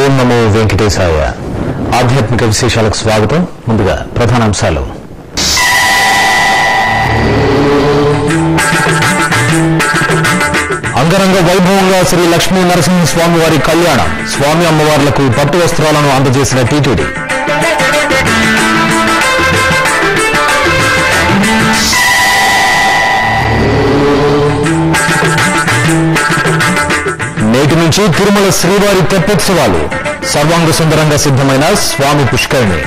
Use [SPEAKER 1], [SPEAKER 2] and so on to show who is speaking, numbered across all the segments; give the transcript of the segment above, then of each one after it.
[SPEAKER 1] ఓం నమో వెంకటేశాయ ఆధ్యాత్మిక విశేషాలకు స్వాగతం ముందుగా ప్రధానాంశాలు అంగరంగ వైభవంగా శ్రీ లక్ష్మీ నరసింహస్వామి వారి కళ్యాణం స్వామి అమ్మవార్లకు పట్టు వస్త్రాలను అందజేసిన టీటీడీ నేటి నుంచి తిరుమల శ్రీవారి తెప్పోత్సవాలు సర్వాంగ సుందరంగా సిద్ధమైన స్వామి పుష్కరిణి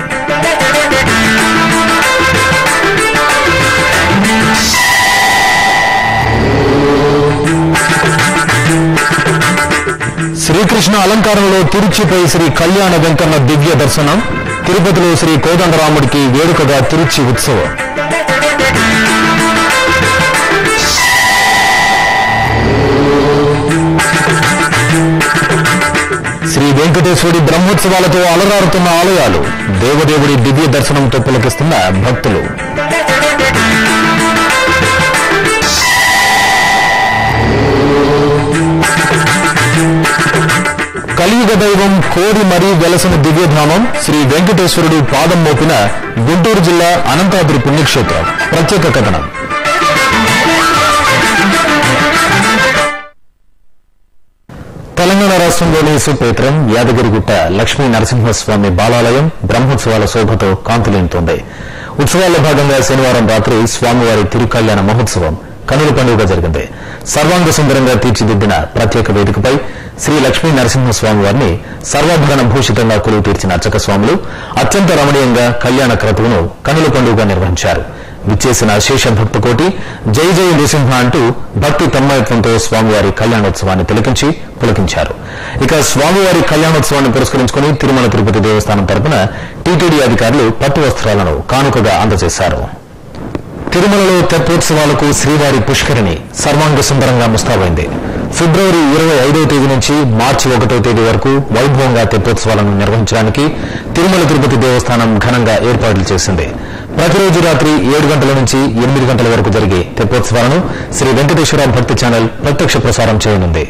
[SPEAKER 1] శ్రీకృష్ణ అలంకారంలో తిరుచిపై శ్రీ కళ్యాణ వెంకన్న దివ్య దర్శనం తిరుపతిలో శ్రీ కోదండరాముడికి వేడుకగా తిరుచి ఉత్సవం శ్రీ వెంకటేశ్వరుడి బ్రహ్మోత్సవాలతో అలరారుతున్న ఆలయాలు దేవదేవుడి దివ్య దర్శనంతో పులకిస్తున్న భక్తులు కలియుగ దైవం కోరి మరీ వెలసిన దివ్యధామం శ్రీ వెంకటేశ్వరుడు పాదం మోపిన గుంటూరు జిల్లా అనంతాద్రి పుణ్యక్షేత్రం ప్రత్యేక కథనం తెలంగాణ రాష్ట్రంలోని సుపేత్రం యాదగిరిగుట్ట లక్ష్మీ నరసింహస్వామి బాలాలయం బ్రహ్మోత్సవాల శోభతో కాంతులేంతోంది ఉత్సవాల్లో భాగంగా శనివారం రాత్రి స్వామివారి తిరుకల్యాణ మహోత్సవం కనుల పండుగ జరిగింది సర్వాంగ సుందరంగా తీర్చిదిద్దిన ప్రత్యేక వేదికపై శ్రీ లక్ష్మీ నరసింహస్వామి వారిని సర్వాభరణ భూషితంగా కొలువు తీర్చిన అర్చక స్వాములు అత్యంత రమణీయంగా కళ్యాణ క్రతువును కనుల పండుగగా నిర్వహించారు విచ్చేసిన శేష భక్తకోటి జై జై నృసింహ అంటూ భక్తి తన్మయత్వంతో స్వామివారి కళ్యాణోత్సవాన్ని తిలకించి పులకించారు ఇక స్వామివారి కళ్యాణోత్సవాన్ని పురస్కరించుకుని తిరుమల తిరుపతి దేవస్థానం తరపున టీటీడీ అధికారులు పట్టు వస్త్రాలను కానుకగా అందజేశారు తిరుమలలో తెప్పోత్సవాలకు శ్రీవారి పుష్కరిణి సర్వాంగ సుందరంగా ముస్తాబైంది ఫిబ్రవరి ఇరవై ఐదవ తేదీ నుంచి మార్చి ఒకటో తేదీ వరకు వైభవంగా తెప్పోత్సవాలను నిర్వహించడానికి తిరుమల తిరుపతి దేవస్థానం ఘనంగా ఏర్పాట్లు చేసింది ప్రతిరోజు రాత్రి ఏడు గంటల నుంచి ఎనిమిది గంటల వరకు జరిగే తెప్పోత్సవాలను శ్రీ వెంకటేశ్వర భక్తి ఛానల్ ప్రత్యక్ష ప్రసారం చేయనుంది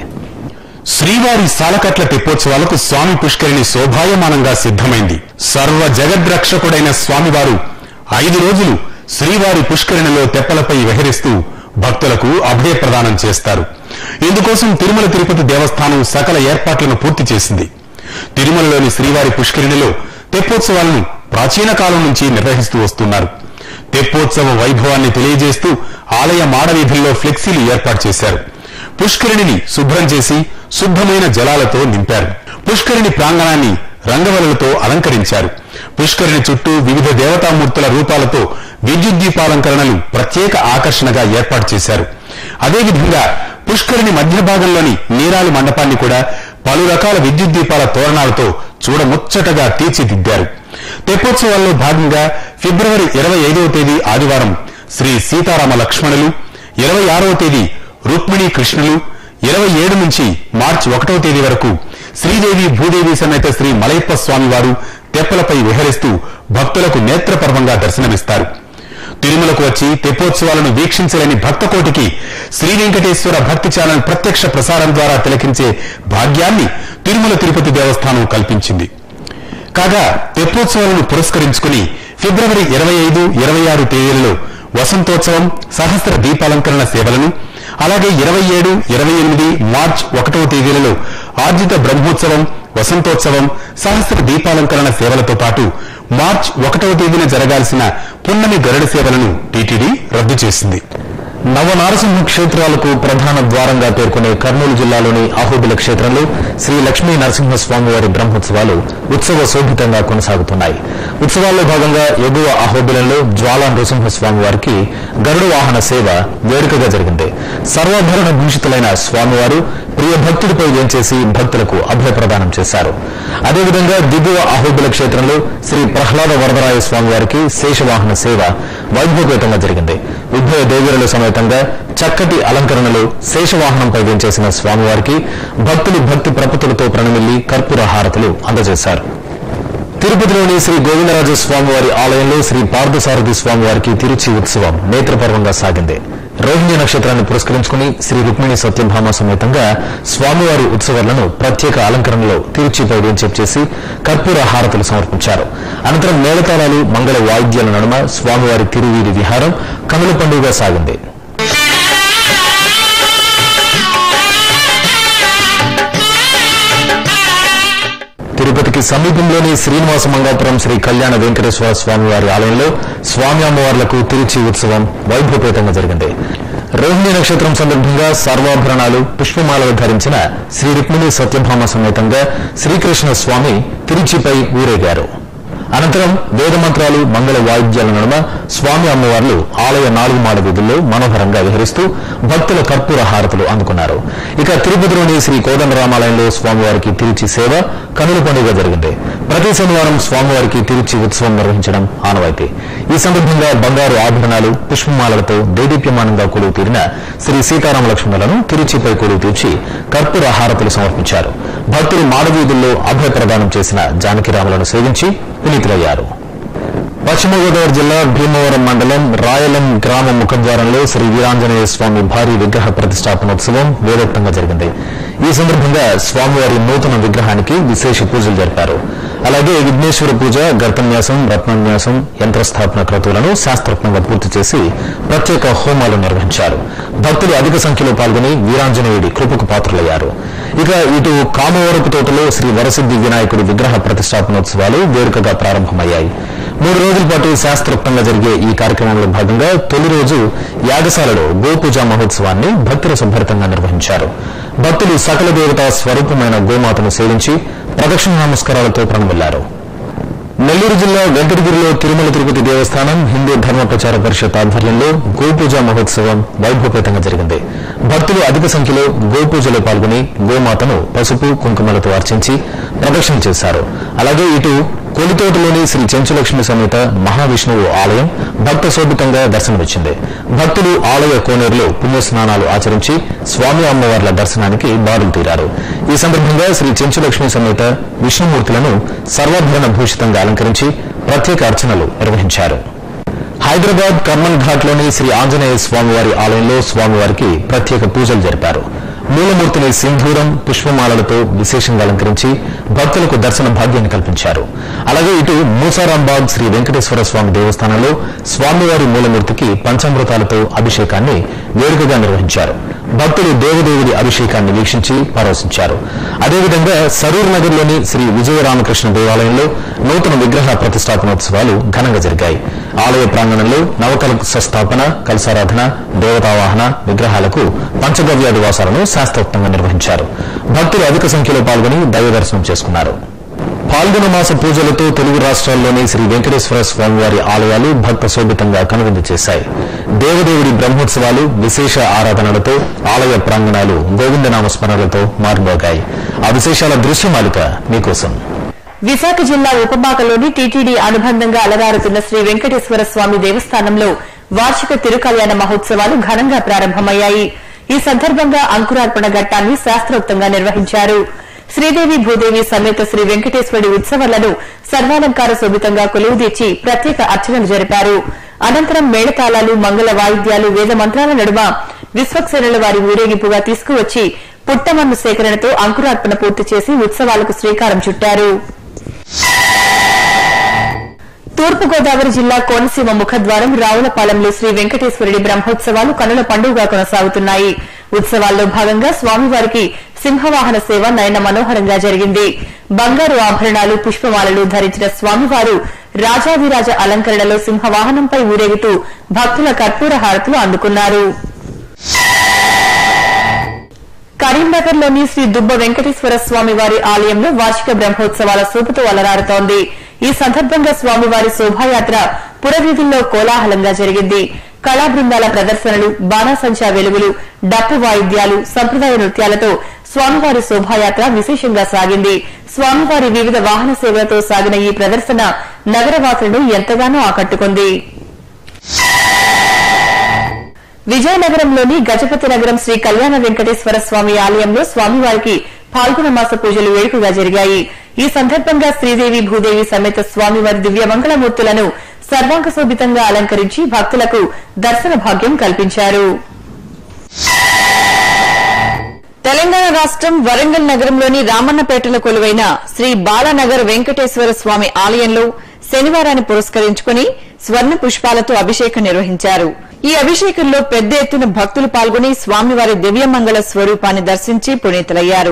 [SPEAKER 2] శ్రీవారి సాలకట్ల తెప్పోత్సవాలకు స్వామి పుష్కరిణి శోభాయమానంగా సిద్ధమైంది సర్వ జగద్రక్షకుడైన స్వామివారు ఐదు రోజులు శ్రీవారి పుష్కరిణిలో తెప్పలపై విహరిస్తూ భక్తులకు అభయ ప్రదానం చేస్తారు ఇందుకోసం తిరుమల తిరుపతి దేవస్థానం సకల ఏర్పాట్లను పూర్తి చేసింది తిరుమలలోని శ్రీవారి పుష్కరిణిలో తెప్పోత్సవాలను ప్రాచీన కాలం నుంచి నిర్వహిస్తూ వస్తున్నారు తెప్పోత్సవ వైభవాన్ని తెలియజేస్తూ ఆలయ మాడవీధుల్లో ఫ్లెక్సీలు ఏర్పాటు చేశారు పుష్కరిణిని శుభ్రం చేసి శుద్ధమైన జలాలతో నింపారు పుష్కరిణి ప్రాంగణాన్ని రంగవలలతో అలంకరించారు పుష్కరిణి చుట్టూ వివిధ దేవతామూర్తుల రూపాలతో విద్యుత్ దీపాలంకరణలు ప్రత్యేక ఆకర్షణగా ఏర్పాటు చేశారు అదేవిధంగా పుష్కరిణి మధ్య భాగంలోని నీరాలు మండపాన్ని కూడా పలు రకాల విద్యుత్ దీపాల తోరణాలతో చూడముచ్చటగా తీర్చిదిద్దారు తెప్పోత్సవాల్లో భాగంగా ఫిబ్రవరి ఇరవై ఐదవ తేదీ ఆదివారం శ్రీ సీతారామ లక్ష్మణులు ఇరవై ఆరవ తేదీ రుక్మిణి కృష్ణులు ఇరవై ఏడు నుంచి మార్చి ఒకటవ తేదీ వరకు శ్రీదేవి భూదేవి సమేత శ్రీ మలయప్ప స్వామి వారు తెప్పలపై విహరిస్తూ భక్తులకు నేత్రపర్వంగా దర్శనమిస్తారు తిరుమలకు వచ్చి తెప్పోత్సవాలను వీక్షించలేని భక్తకోటికి శ్రీ వెంకటేశ్వర భక్తి ఛానల్ ప్రత్యక్ష ప్రసారం ద్వారా తిలకించే భాగ్యాన్ని తిరుమల తిరుపతి దేవస్థానం కల్పించింది కాగా తెప్పోత్సవాలను పురస్కరించుకుని ఫిబ్రవరి ఇరవై ఐదు ఇరవై ఆరు తేదీలలో వసంతోత్సవం సహస్ర దీపాలంకరణ సేవలను అలాగే ఇరవై ఏడు ఇరవై ఎనిమిది మార్చ్ ఒకటవ తేదీలలో ఆర్జిత బ్రహ్మోత్సవం వసంతోత్సవం సహస్ర దీపాలంకరణ సేవలతో పాటు మార్చ్ ఒకటవ తేదీన జరగాల్సిన పున్నమి గరుడ సేవలను టీటీడీ రద్దు చేసింది
[SPEAKER 1] నవనారసింహ క్షేత్రాలకు ప్రధాన ద్వారంగా పేర్కొనే కర్నూలు జిల్లాలోని అహోబిల క్షేత్రంలో శ్రీ లక్ష్మీ నరసింహస్వామి వారి బ్రహ్మోత్సవాలు ఉత్సవ శోభితంగా కొనసాగుతున్నాయి ఉత్సవాల్లో భాగంగా ఎగువ అహోబిలంలో జ్వాలా నృసింహస్వామి వారికి గరుడ వాహన సేవ వేడుకగా జరిగింది సర్వాభరణ భూషితులైన స్వామివారు ప్రియ భక్తుడిపై వేంచేసి భక్తులకు అభయ ప్రదానం చేశారు అదేవిధంగా దిగువ అహోబిల క్షేత్రంలో శ్రీ ప్రహ్లాద వరదరాయ స్వామి వారికి శేషవాహన సేవ వైభవపేతంగా జరిగింది ఉభయ దేవీరుల సమేతంగా చక్కటి అలంకరణలు శేషవాహనంపై వేంచేసిన స్వామివారికి భక్తులు భక్తి ప్రపతులతో ప్రణమిల్లి కర్పూర హారతులు అందజేశారు తిరుపతిలోని శ్రీ గోవిందరాజ స్వామివారి ఆలయంలో శ్రీ పార్థసారథి స్వామివారికి తిరుచి ఉత్సవం నేత్రపర్వంగా సాగింది రోహిణి నక్షత్రాన్ని పురస్కరించుకుని శ్రీ రుక్మిణి సత్యభామ సమేతంగా స్వామివారి ఉత్సవాలను ప్రత్యేక అలంకరణలో తిరుచిపై వేంచేపు చేసి కర్పూర హారతులు సమర్పించారు అనంతరం మేళతాళాలు మంగళ వాయిద్యాల నడుమ స్వామివారి తిరువీధి విహారం కనుల పండుగగా సాగింది తిరుపతికి సమీపంలోని శ్రీనివాస మంగాపురం శ్రీ కళ్యాణ వెంకటేశ్వర స్వామి వారి ఆలయంలో స్వామి అమ్మవార్లకు తిరుచి ఉత్సవం వైభవపేతంగా జరిగింది రోహిణి నక్షత్రం సందర్భంగా సర్వాభరణాలు పుష్పమాలలు ధరించిన శ్రీ రుక్మిణి సత్యభామ సమేతంగా శ్రీకృష్ణ స్వామి తిరుచిపై ఊరేగారు అనంతరం వేద మంత్రాలు మంగళ వాయిద్యాల నడుమ స్వామి అమ్మవార్లు ఆలయ నాలుగు మాడ వీధుల్లో మనోహరంగా విహరిస్తూ భక్తుల కర్పూర హారతులు అందుకున్నారు ఇక తిరుపతిలోని శ్రీ కోదండరామాలయంలో స్వామివారికి తిరుచి సేవ కనుల పండుగ జరిగింది ప్రతి శనివారం స్వామివారికి తిరుచి ఉత్సవం నిర్వహించడం ఆనవాయితీ ఈ సందర్భంగా బంగారు ఆభరణాలు పుష్పమాలలతో దేదీప్యమానంగా కొలువు తీరిన శ్రీ సీతారామ లక్ష్మణులను తిరుచిపై కొలువు తీర్చి కర్పూర హారతులు సమర్పించారు భక్తులు మాడవీధుల్లో అభయ ప్రదానం చేసిన జానకిరాములను సేవించి పునీతులయ్యారు పశ్చిమ గోదావరి జిల్లా భీమవరం మండలం రాయలం గ్రామ ముఖద్వారంలో శ్రీ వీరాంజనేయ స్వామి భారీ విగ్రహ ప్రతిష్టాపనోత్సవం వేదోక్తంగా జరిగింది ఈ సందర్భంగా స్వామివారి నూతన విగ్రహానికి విశేష పూజలు జరిపారు అలాగే విఘ్నేశ్వర పూజ గర్తన్యాసం రత్నన్యాసం యంత్రస్థాపన క్రతువులను శాస్త్రోక్తంగా పూర్తి చేసి ప్రత్యేక హోమాలు నిర్వహించారు భక్తులు అధిక సంఖ్యలో పాల్గొని వీరాంజనేయుడి కృపకు పాత్రులయ్యారు ఇక ఇటు కామవరపు తోటలో శ్రీ వరసిద్ధి వినాయకుడి విగ్రహ ప్రతిష్టాపనోత్సవాలు వేడుకగా ప్రారంభమయ్యాయి మూడు రోజుల పాటు శాస్త్రోక్తంగా జరిగే ఈ కార్యక్రమంలో భాగంగా తొలి రోజు యాగశాలలో గోపూజా మహోత్సవాన్ని భక్తుల సంభరితంగా నిర్వహించారు భక్తులు సకల దేవతా స్వరూపమైన గోమాతను సేవించి ప్రదక్షిణ నమస్కారాలతో ప్రణమిల్లారు నెల్లూరు జిల్లా వెంకటగిరిలో తిరుమల తిరుపతి దేవస్థానం హిందూ ధర్మ ప్రచార పరిషత్ ఆధ్వర్యంలో గోపూజ మహోత్సవం వైభవపేతంగా జరిగింది భక్తులు అధిక సంఖ్యలో గోపూజలో పాల్గొని గోమాతను పసుపు కుంకుమలతో అర్చించి ప్రదక్షిణ చేశారు అలాగే ఇటు కొలితోటలోని శ్రీ చెంచులక్ష్మి సమేత మహావిష్ణువు ఆలయం భక్త శోభితంగా దర్శనమిచ్చింది భక్తులు ఆలయ కోనేరులో పుణ్యస్నానాలు ఆచరించి స్వామి అమ్మవార్ల దర్శనానికి బారులు తీరారు ఈ సందర్భంగా శ్రీ చెంచులక్ష్మి సమేత విష్ణుమూర్తులను సర్వాభరణ భూషితంగా అలంకరించి ప్రత్యేక అర్చనలు నిర్వహించారు హైదరాబాద్ కర్మన్ ఘాట్లోని శ్రీ ఆంజనేయ స్వామివారి ఆలయంలో స్వామివారికి ప్రత్యేక పూజలు జరిపారు మూలమూర్తిని సింధూరం పుష్పమాలలతో విశేషంగా అలంకరించి భక్తులకు దర్శన భాగ్యాన్ని కల్పించారు అలాగే ఇటు మూసారాంబాగ్ శ్రీ వెంకటేశ్వర స్వామి దేవస్థానంలో స్వామివారి మూలమూర్తికి పంచామృతాలతో అభిషేకాన్ని వేడుకగా నిర్వహించారు భక్తులు దేవదేవుడి అభిషేకాన్ని వీక్షించి పరవశించారు అదేవిధంగా సరూర్ నగర్లోని శ్రీ విజయరామకృష్ణ దేవాలయంలో నూతన విగ్రహ ప్రతిష్టాపనోత్సవాలు ఘనంగా జరిగాయి ఆలయ ప్రాంగణంలో నవకలశ స్థాపన కలసారాధన దేవతావాహన విగ్రహాలకు పంచగవ్యాది వాసాలను శాస్త్రోక్తంగా నిర్వహించారు భక్తులు అధిక సంఖ్యలో పాల్గొని దైవ దర్శనం చేసుకున్నారు పాల్గొన మాస పూజలతో తెలుగు రాష్ట్రాల్లోని శ్రీ వెంకటేశ్వర స్వామివారి ఆలయాలు భక్త శోభితంగా కనువిందు చేశాయి దేవదేవుడి బ్రహ్మోత్సవాలు విశేష ఆరాధనలతో ఆలయ ప్రాంగణాలు గోవిందనామ స్మరణలతో మారుమోగాయి ఆ విశేషాల దృశ్యమాలిక మీకోసం
[SPEAKER 3] విశాఖ జిల్లా ఉపబాకలోని టీటీడీ అనుబంధంగా అలరారుతున్న శ్రీ వెంకటేశ్వర స్వామి దేవస్థానంలో వార్షిక తిరుకల్యాణ మహోత్సవాలు ఘనంగా ప్రారంభమయ్యాయి ఈ సందర్భంగా అంకురార్పణ ఘట్టాన్ని శాస్త్రోక్తంగా నిర్వహించారు శ్రీదేవి భూదేవి సమేత శ్రీ వెంకటేశ్వరుడి ఉత్సవాలను సర్వాలంకార శోభితంగా కొలువుదీర్చి ప్రత్యేక అర్చనలు జరిపారు అనంతరం మేళతాళాలు మంగళ వాయిద్యాలు వేద మంత్రాల నడుమ విశ్వక్సేనుల వారి ఊరేగింపుగా తీసుకువచ్చి పుట్టమన్ను సేకరణతో అంకురార్పణ పూర్తి చేసి ఉత్సవాలకు శ్రీకారం చుట్టారు తూర్పుగోదావరి జిల్లా కోనసీమ ముఖద్వారం రావులపాలెంలో శ్రీ వెంకటేశ్వరుడి బ్రహ్మోత్సవాలు కనుల పండుగగా కొనసాగుతున్నాయి ఉత్సవాల్లో భాగంగా స్వామివారికి సింహవాహన సేవ నయన మనోహరంగా జరిగింది బంగారు ఆభరణాలు పుష్పమాలలు ధరించిన స్వామివారు రాజాదిరాజ అలంకరణలో సింహవాహనంపై ఊరేగుతూ భక్తుల కర్పూర హారతులు అందుకున్నారు కరీంనగర్లోని శ్రీ దుబ్బ వెంకటేశ్వర స్వామి వారి ఆలయంలో వార్షిక బ్రహ్మోత్సవాల శోభతో అలరారుతోంది ఈ సందర్భంగా స్వామివారి శోభాయాత్ర పురవీధుల్లో కోలాహలంగా జరిగింది కళా బృందాల ప్రదర్శనలు బాణాసంచా వెలుగులు డప్పు వాయిద్యాలు సంప్రదాయ నృత్యాలతో స్వామివారి శోభాయాత్ర విశేషంగా సాగింది స్వామివారి వివిధ వాహన సేవలతో సాగిన ఈ ప్రదర్శన నగరవాసులను ఎంతగానో ఆకట్టుకుంది విజయనగరంలోని గజపతి నగరం శ్రీ కళ్యాణ వెంకటేశ్వర స్వామి ఆలయంలో స్వామివారికి పాల్గొన మాస పూజలు వేడుకగా జరిగాయి ఈ సందర్భంగా శ్రీదేవి భూదేవి సమేత స్వామివారి దివ్య మంగళమూర్తులను సర్వాంగ శోభితంగా అలంకరించి భక్తులకు దర్శన భాగ్యం కల్పించారు తెలంగాణ రాష్ట్రం వరంగల్ నగరంలోని రామన్నపేటలో కొలువైన శ్రీ బాలానగర్ వెంకటేశ్వర స్వామి ఆలయంలో శనివారాన్ని పురస్కరించుకుని స్వర్ణ పుష్పాలతో అభిషేకం నిర్వహించారు ఈ అభిషేకంలో పెద్ద ఎత్తున భక్తులు పాల్గొని స్వామివారి దివ్యమంగళ స్వరూపాన్ని దర్శించి పునీతులయ్యారు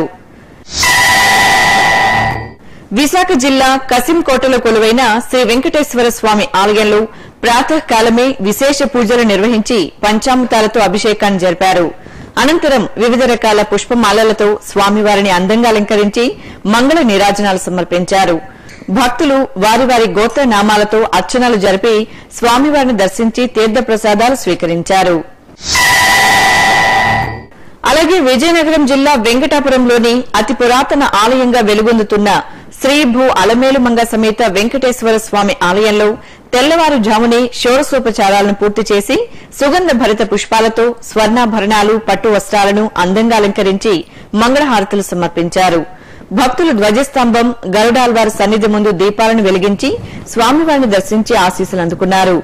[SPEAKER 3] విశాఖ జిల్లా కసింకోటలో కొలువైన శ్రీ వెంకటేశ్వర స్వామి ఆలయంలో ప్రాతకాలమే విశేష పూజలు నిర్వహించి పంచామృతాలతో అభిషేకాన్ని జరిపారు అనంతరం వివిధ రకాల పుష్పమాలలతో స్వామివారిని అందంగా అలంకరించి మంగళ నీరాజనాలు సమర్పించారు భక్తులు వారి వారి గోత్ర నామాలతో అర్చనలు జరిపి స్వామివారిని దర్శించి తీర్థ ప్రసాదాలు స్వీకరించారు అలాగే విజయనగరం జిల్లా వెంకటాపురంలోని అతి పురాతన ఆలయంగా వెలుగొందుతున్న శ్రీ భూ అలమేలుమంగ సమేత వెంకటేశ్వర స్వామి ఆలయంలో తెల్లవారుజామునే షోడశోపచారాలను పూర్తి చేసి సుగంధ భరిత పుష్పాలతో స్వర్ణాభరణాలు పట్టు వస్త్రాలను అందంగా అలంకరించి మంగళహారతులు సమర్పించారు భక్తులు ధ్వజస్తంభం గరుడాల్వారి సన్నిధి ముందు దీపాలను వెలిగించి స్వామివారిని దర్శించి ఆశీస్సులు అందుకున్నారు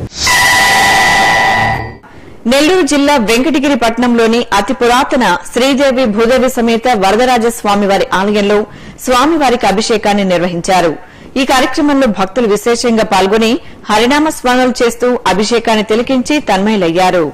[SPEAKER 3] నెల్లూరు జిల్లా వెంకటగిరి పట్టణంలోని అతి పురాతన శ్రీదేవి భూదేవి సమేత వరదరాజ స్వామివారి ఆలయంలో స్వామివారికి అభిషేకాన్ని నిర్వహించారు ఈ కార్యక్రమంలో భక్తులు విశేషంగా పాల్గొని హరినామ స్మరణలు చేస్తూ అభిషేకాన్ని తిలకించి తన్మయులయ్యారు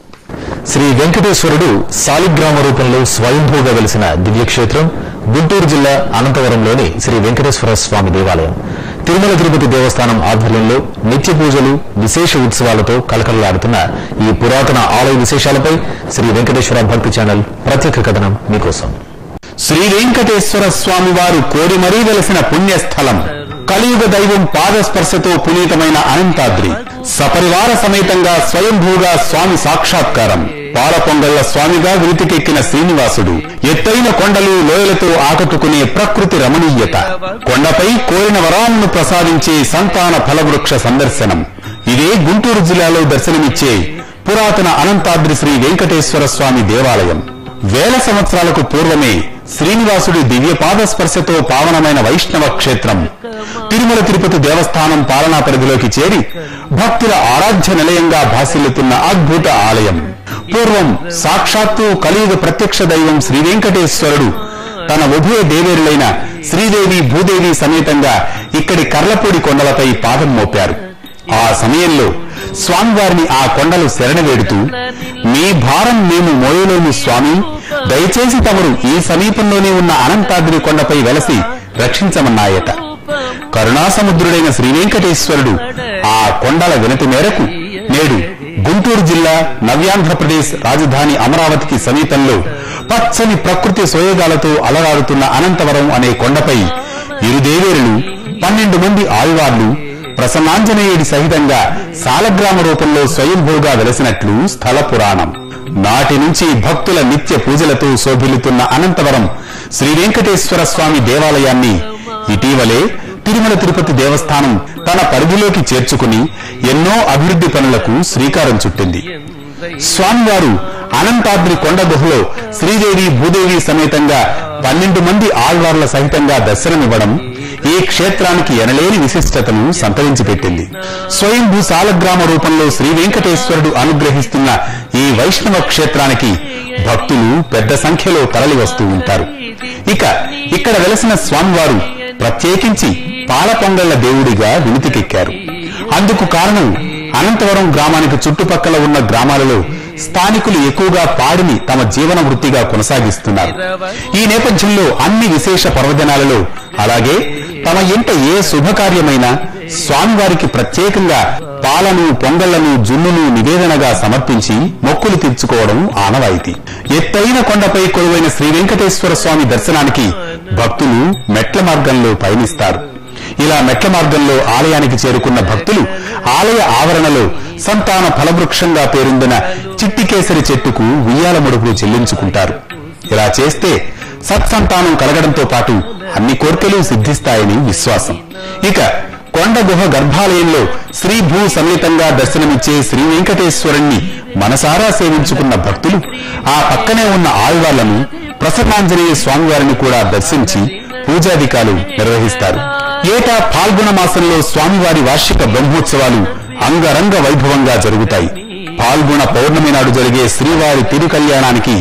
[SPEAKER 1] శ్రీ వెంకటేశ్వరుడు సాలిగ్రామ రూపంలో స్వయంభూగా వెలిసిన దివ్యక్షేత్రం గుంటూరు జిల్లా అనంతవరంలోని శ్రీ వెంకటేశ్వర స్వామి దేవాలయం తిరుమల తిరుపతి దేవస్థానం ఆధ్వర్యంలో నిత్య పూజలు విశేష ఉత్సవాలతో కలకలలాడుతున్న ఈ పురాతన ఆలయ విశేషాలపై శ్రీ వెంకటేశ్వర భక్తి ఛానల్ ప్రత్యేక కథనం మీకోసం
[SPEAKER 2] శ్రీ వెంకటేశ్వర స్వామి వారు కోరి మరీ వెలసిన పుణ్యస్థలం కలియుగ దైవం పాదస్పర్శతో పునీతమైన అనంతాద్రి సపరివార సమేతంగా స్వయంభూగా స్వామి సాక్షాత్కారం పాలపొంగళ్ల స్వామిగా విరితికెక్కిన శ్రీనివాసుడు ఎత్తైన కొండలు లోయలతో ఆకట్టుకునే ప్రకృతి రమణీయత కొండపై కోరిన వరాలను ప్రసాదించే సంతాన ఫలవృక్ష సందర్శనం ఇదే గుంటూరు జిల్లాలో దర్శనమిచ్చే పురాతన అనంతాద్రి శ్రీ వెంకటేశ్వర స్వామి దేవాలయం వేల సంవత్సరాలకు పూర్వమే శ్రీనివాసుడి దివ్యపాద స్పర్శతో పావనమైన వైష్ణవ క్షేత్రం తిరుమల తిరుపతి దేవస్థానం పాలనా పరిధిలోకి చేరి భక్తుల ఆరాధ్య నిలయంగా భాసిల్లుతున్న అద్భుత ఆలయం పూర్వం సాక్షాత్తు కలియుగ ప్రత్యక్ష దైవం శ్రీ వెంకటేశ్వరుడు తన ఉభయ దేవేరులైన శ్రీదేవి భూదేవి సమేతంగా ఇక్కడి కర్లపూడి కొండలపై పాదం మోపారు ఆ సమయంలో స్వామివారిని ఆ కొండలు శరణవేడుతూ మీ భారం మేము మోయలేము స్వామి దయచేసి తమరు ఈ సమీపంలోనే ఉన్న అనంతాద్రి కొండపై వెలసి రక్షించమన్నాయట కరుణాసముద్రుడైన శ్రీ వెంకటేశ్వరుడు ఆ కొండల వినతి మేరకు నేడు గుంటూరు జిల్లా నవ్యాంధ్రప్రదేశ్ రాజధాని అమరావతికి సమీపంలో పచ్చని ప్రకృతి సోయగాలతో అలరాడుతున్న అనంతవరం అనే కొండపై ఇరుదేవేరులు పన్నెండు మంది ఆళ్వార్లు ప్రసన్నాంజనేయుడి సహితంగా సాలగ్రామ రూపంలో స్వయంభూగా వెలసినట్లు స్థల పురాణం నాటి నుంచి భక్తుల నిత్య పూజలతో శోభిల్లుతున్న అనంతవరం శ్రీ వెంకటేశ్వర స్వామి దేవాలయాన్ని ఇటీవలే తిరుమల తిరుపతి దేవస్థానం తన పరిధిలోకి చేర్చుకుని ఎన్నో అభివృద్ధి పనులకు శ్రీకారం చుట్టింది స్వామివారు అనంతాద్రి కొండ గుహలో శ్రీదేవి భూదేవి సమేతంగా పన్నెండు మంది ఆళ్వార్ల సహితంగా దర్శనమివ్వడం ఈ క్షేత్రానికి ఎనలేని విశిష్టతను సంతరించి పెట్టింది స్వయంభూ సాలగ్రామ రూపంలో శ్రీ వెంకటేశ్వరుడు అనుగ్రహిస్తున్న ఈ వైష్ణవ క్షేత్రానికి భక్తులు పెద్ద సంఖ్యలో తరలి వస్తూ ఉంటారు ఇక ఇక్కడ వెలసిన స్వామివారు ప్రత్యేకించి పాలపొంగళ్ల దేవుడిగా వినితికెక్కారు అందుకు కారణం అనంతవరం గ్రామానికి చుట్టుపక్కల ఉన్న గ్రామాలలో స్థానికులు ఎక్కువగా పాడిని తమ జీవన వృత్తిగా కొనసాగిస్తున్నారు ఈ నేపథ్యంలో అన్ని విశేష పర్వదినాలలో అలాగే తమ ఇంట ఏ శుభకార్యమైనా స్వామివారికి ప్రత్యేకంగా పాలను పొంగళ్లను జున్నును నివేదనగా సమర్పించి మొక్కులు తీర్చుకోవడం ఆనవాయితీ ఎత్తైన కొండపై కొలువైన శ్రీ వెంకటేశ్వర స్వామి దర్శనానికి భక్తులు మెట్ల మార్గంలో పయనిస్తారు ఇలా మెట్ల మార్గంలో ఆలయానికి చేరుకున్న భక్తులు ఆలయ ఆవరణలో సంతాన ఫలవృక్షంగా పేరొందిన చిట్టికేసరి చెట్టుకు ఉయ్యాల ముడుపులు చెల్లించుకుంటారు ఇలా చేస్తే సత్సంతానం కలగడంతో పాటు అన్ని కోర్కెలు సిద్ధిస్తాయని విశ్వాసం ఇక కొండ గుహ గర్భాలయంలో శ్రీ భూ సమేతంగా దర్శనమిచ్చే శ్రీ వెంకటేశ్వరుణ్ణి మనసారా సేవించుకున్న భక్తులు ఆ పక్కనే ఉన్న ఆళ్వార్లను ప్రసన్నాంజనేయ స్వామివారిని కూడా దర్శించి పూజాధికాలు నిర్వహిస్తారు ఏటా పాల్గొన మాసంలో స్వామివారి వార్షిక బ్రహ్మోత్సవాలు అంగరంగ వైభవంగా జరుగుతాయి పాల్గొన పౌర్ణమి నాడు జరిగే శ్రీవారి తిరు కళ్యాణానికి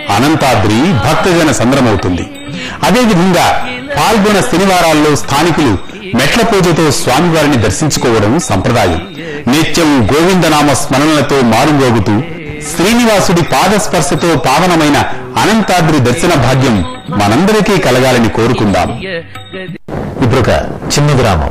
[SPEAKER 2] అనంతాద్రి భక్తజన సంద్రమవుతుంది అదేవిధంగా పాల్గొన శనివారాల్లో స్థానికులు మెట్ల పూజతో స్వామివారిని దర్శించుకోవడం సంప్రదాయం నిత్యం గోవిందనామ స్మరణలతో మారుమోగుతూ శ్రీనివాసుడి పాదస్పర్శతో పావనమైన అనంతాద్రి దర్శన భాగ్యం మనందరికీ కలగాలని కోరుకుందాం
[SPEAKER 1] ఇప్పుడు ఒక చిన్న విరామం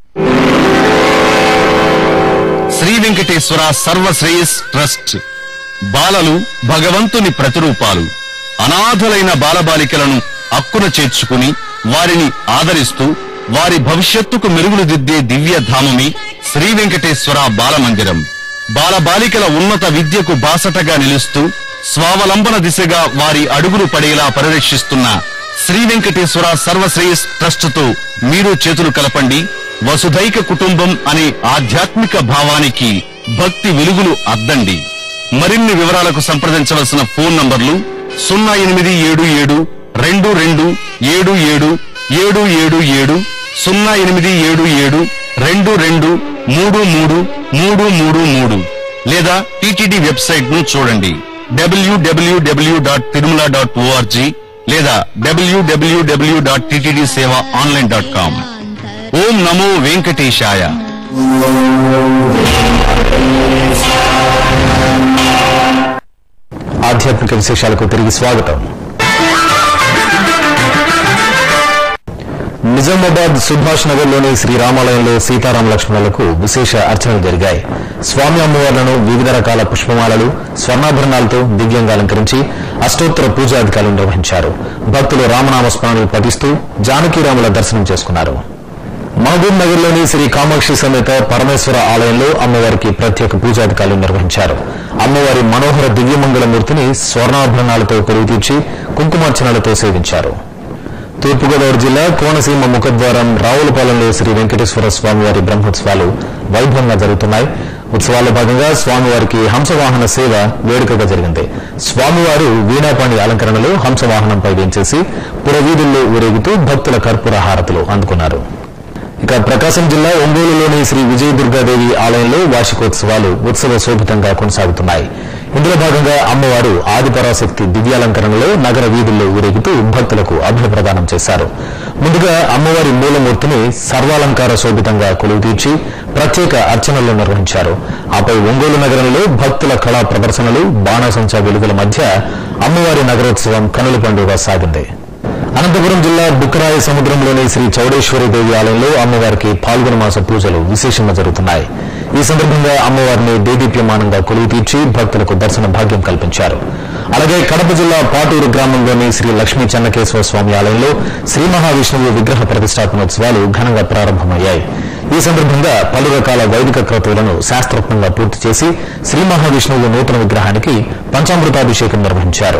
[SPEAKER 4] శ్రీ వెంకటేశ్వర సర్వశ్రేయస్ ట్రస్ట్ బాలలు భగవంతుని ప్రతిరూపాలు అనాథలైన బాలబాలికలను అక్కున చేర్చుకుని వారిని ఆదరిస్తూ వారి భవిష్యత్తుకు మెరుగులు దిద్దే దివ్య ధామమే శ్రీ వెంకటేశ్వర బాలమందిరం బాలబాలికల ఉన్నత విద్యకు బాసటగా నిలుస్తూ స్వావలంబన దిశగా వారి అడుగులు పడేలా పరిరక్షిస్తున్న శ్రీ వెంకటేశ్వర సర్వశ్రేయస్ ట్రస్టుతో మీరు చేతులు కలపండి వసుధైక కుటుంబం అనే ఆధ్యాత్మిక భావానికి భక్తి వెలుగులు అద్దండి మరిన్ని వివరాలకు సంప్రదించవలసిన ఫోన్ నంబర్లు సున్నా ఎనిమిది ఏడు ఏడు రెండు రెండు ఏడు ఏడు ఏడు ఏడు ఏడు సున్నా ఎనిమిది ఏడు ఏడు రెండు రెండు మూడు మూడు మూడు మూడు మూడు లేదా టిటిడి వెబ్సైట్ ను చూడండి W W W dot Tirumala dot ORG లేదా W W W dot TTD Seva online dot com ఓం నమో వెంకటేశాయ
[SPEAKER 1] ఆధ్యాత్మిక విశేషాలకు తిరిగి స్వాగతం నిజామాబాద్ సుభాష్ నగర్ లోని శ్రీరామాలయంలో సీతారామ లక్ష్మణులకు విశేష అర్చనలు జరిగాయి స్వామి అమ్మవార్లను వివిధ రకాల పుష్పమాలలు స్వర్ణాభరణాలతో దివ్యంగా అలంకరించి అష్టోత్తర పూజాధికారులు నిర్వహించారు భక్తులు రామనామ స్మరణలు పఠిస్తూ జానకీరాముల దర్శనం చేసుకున్నారు మహబూబ్ నగర్ లోని శ్రీ కామాక్షి సమేత పరమేశ్వర ఆలయంలో అమ్మవారికి ప్రత్యేక పూజాధికారులు నిర్వహించారు అమ్మవారి మనోహర దివ్యమంగళ మూర్తిని స్వర్ణాభరణాలతో కొలువు తీర్చి కుంకుమార్చనలతో సేవించారు తూర్పుగోదావరి జిల్లా కోనసీమ ముఖద్వారం రావులపాలెంలో శ్రీ వెంకటేశ్వర స్వామివారి బ్రహ్మోత్సవాలు వైభవంగా జరుగుతున్నాయి ఉత్సవాల్లో భాగంగా స్వామివారికి హంసవాహన సేవ వేడుకగా జరిగింది స్వామివారు వీణాపాణి అలంకరణలో హంసవాహనంపై వేంచేసి పురవీధుల్లో ఊరేగుతూ భక్తుల కర్పూర హారతులు అందుకున్నారు ఇక ప్రకాశం జిల్లా ఒంగోలులోని శ్రీ విజయ దుర్గాదేవి ఆలయంలో వార్షికోత్సవాలు ఉత్సవ శోభితంగా కొనసాగుతున్నాయి ఇందులో భాగంగా అమ్మవారు ఆదిపరాశక్తి దివ్యాలంకరణలో నగర వీధుల్లో ఊరేగుతూ భక్తులకు అభయప్రదానం చేశారు ముందుగా అమ్మవారి మూలమూర్తిని సర్వాలంకార శోభితంగా కొలువు తీర్చి ప్రత్యేక అర్చనలు నిర్వహించారు ఆపై ఒంగోలు నగరంలో భక్తుల కళా ప్రదర్శనలు బాణాసంచా వెలుగుల మధ్య అమ్మవారి నగరోత్సవం కనుల పండుగ సాగింది అనంతపురం జిల్లా బుక్కరాయ సముద్రంలోని శ్రీ చౌడేశ్వరి దేవి ఆలయంలో అమ్మవారికి పాల్గొన మాస పూజలు విశేషంగా జరుగుతున్నాయి ఈ సందర్భంగా అమ్మవారిని దేదీప్యమానంగా కొలువు తీర్చి భక్తులకు దర్శన భాగ్యం కల్పించారు అలాగే కడప జిల్లా పాటూరు గ్రామంలోని శ్రీ లక్ష్మీ చెన్నకేశ్వర స్వామి ఆలయంలో శ్రీ మహావిష్ణువు విగ్రహ ప్రతిష్టాపనోత్సవాలు ఘనంగా ప్రారంభమయ్యాయి ఈ సందర్భంగా పలు రకాల వైదిక క్రతువులను శాస్త్రోక్తంగా పూర్తి చేసి శ్రీ మహావిష్ణువు నూతన విగ్రహానికి పంచామృతాభిషేకం నిర్వహించారు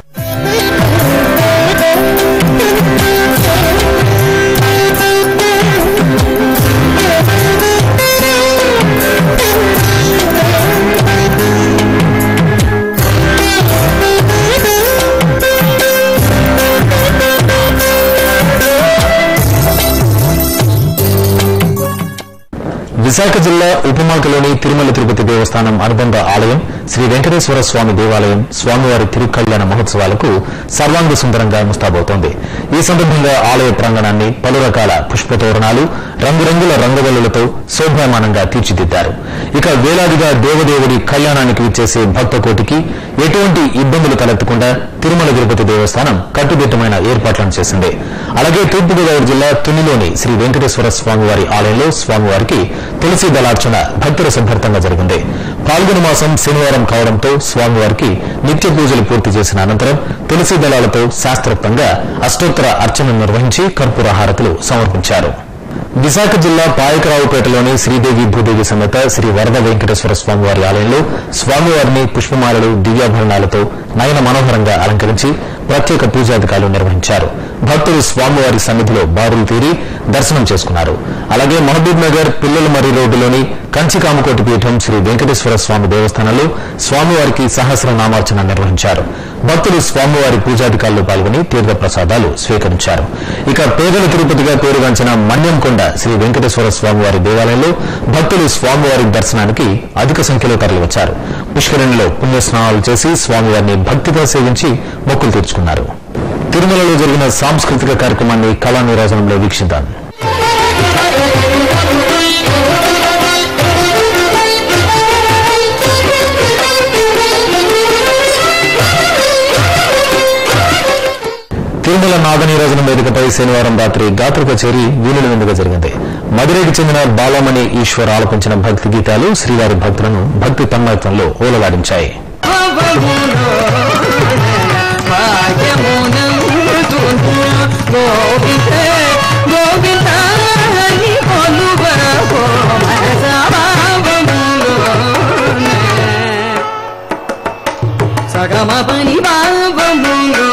[SPEAKER 1] విశాఖ జిల్లా ఉపమాకలోని తిరుమల తిరుపతి దేవస్థానం అనుబంధ ఆలయం శ్రీ వెంకటేశ్వర స్వామి దేవాలయం స్వామివారి తిరుకల్యాణ మహోత్సవాలకు సర్వాంగ సుందరంగా ముస్తాబవుతోంది ఈ సందర్భంగా ఆలయ ప్రాంగణాన్ని పలు రకాల పుష్పతోరణాలు రంగురంగుల రంగవల్లులతో శోభాయమానంగా తీర్చిదిద్దారు ఇక వేలాదిగా దేవదేవుడి కళ్యాణానికి విచ్చేసే భక్త కోటికి ఎటువంటి ఇబ్బందులు తలెత్తకుండా తిరుమల తిరుపతి దేవస్థానం కట్టుదిట్టమైన ఏర్పాట్లను చేసింది అలాగే తూర్పుగోదావరి జిల్లా తునిలోని శ్రీ వెంకటేశ్వర స్వామివారి ఆలయంలో స్వామివారికి తులసి దళార్చన భక్తుల సంభర్తంగా జరిగింది పాల్గొన మాసం శనివారం కావడంతో స్వామివారికి నిత్య పూజలు పూర్తి చేసిన అనంతరం తులసి దళాలతో శాస్త్రోక్తంగా అష్టోత్తర అర్చన నిర్వహించి కర్పూర హారతులు సమర్పించారు విశాఖ జిల్లా పాయకరావుపేటలోని శ్రీదేవి భూదేవి సమేత శ్రీ వరద వెంకటేశ్వర స్వామివారి ఆలయంలో స్వామివారిని పుష్పమాలలు దివ్యాభరణాలతో నయన మనోహరంగా అలంకరించి ప్రత్యేక పూజాధికారులు నిర్వహించారు భక్తులు స్వామివారి సన్నిధిలో బారులు తీరి దర్శనం చేసుకున్నారు అలాగే మహబూబ్ నగర్ పిల్లల మర్రి రోడ్డులోని కంచికామకోటి పీఠం శ్రీ వెంకటేశ్వర స్వామి దేవస్థానంలో స్వామివారికి సహస్ర నామార్చన నిర్వహించారు భక్తులు స్వామివారి పూజాధికారులు పాల్గొని తీర్థ ప్రసాదాలు స్వీకరించారు ఇక పేదల తిరుపతిగా పేరుగాంచిన మన్యంకొండ శ్రీ వెంకటేశ్వర స్వామివారి దేవాలయంలో భక్తులు స్వామివారి దర్శనానికి అధిక సంఖ్యలో తరలివచ్చారు పుష్కరిణిలో పుణ్యస్నానాలు చేసి స్వామివారిని భక్తిగా సేవించి మొక్కులు తీర్చుకున్నారు తిరుమలలో జరిగిన సాంస్కృతిక కార్యక్రమాన్ని కళా నీరాజనంలో వీక్షిద్దాం తిరుమల నాగనీరాజనం వేదికపై శనివారం రాత్రి గాత్ర కచేరి వీణుల విందుగా జరిగింది మధురైకి చెందిన బాలమణి ఈశ్వర్ ఆలపించిన భక్తి గీతాలు శ్రీవారి భక్తులను భక్తి తన్మయత్వంలో ఓలలాడించాయి
[SPEAKER 5] సగమ పని బాబములో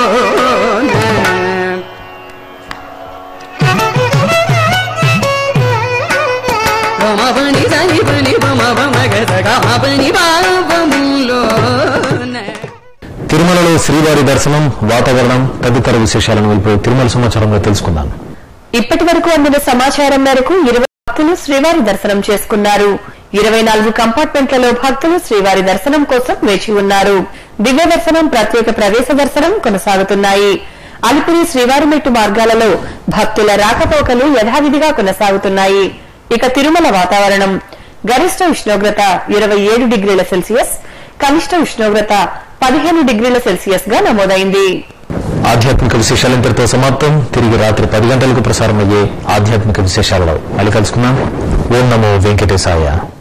[SPEAKER 5] గమ పని సని పని బమ బమ గ సగమ పని బాబములో
[SPEAKER 1] తిరుమలలో శ్రీవారి దర్శనం వాతావరణం తదితర విశేషాలను ఇప్పుడు తిరుమల సమాచారంలో తెలుసుకుందాం
[SPEAKER 3] ఇప్పటి వరకు అందిన సమాచారం మేరకు ఇరవై భక్తులు శ్రీవారి దర్శనం చేసుకున్నారు ఇరవై నాలుగు కంపార్ట్మెంట్లలో భక్తులు శ్రీవారి దర్శనం కోసం వేచి ఉన్నారు దివ్య దర్శనం ప్రత్యేక ప్రవేశ దర్శనం కొనసాగుతున్నాయి అలిపిరి శ్రీవారి మెట్టు మార్గాలలో భక్తుల రాకపోకలు యథావిధిగా కొనసాగుతున్నాయి ఇక తిరుమల వాతావరణం గరిష్ట ఉష్ణోగ్రత ఇరవై ఏడు డిగ్రీల సెల్సియస్ కనిష్ట ఉష్ణోగ్రత పదిహేను డిగ్రీల సెల్సియస్ గా నమోదైంది
[SPEAKER 1] ఆధ్యాత్మిక విశేషాలు ఇంతటితో సమాప్తం తిరిగి రాత్రి పది గంటలకు ప్రసారమయ్యే ఆధ్యాత్మిక విశేషాలలో మళ్ళీ కలుసుకుందాం ఓం నమో వెంకటేశాయ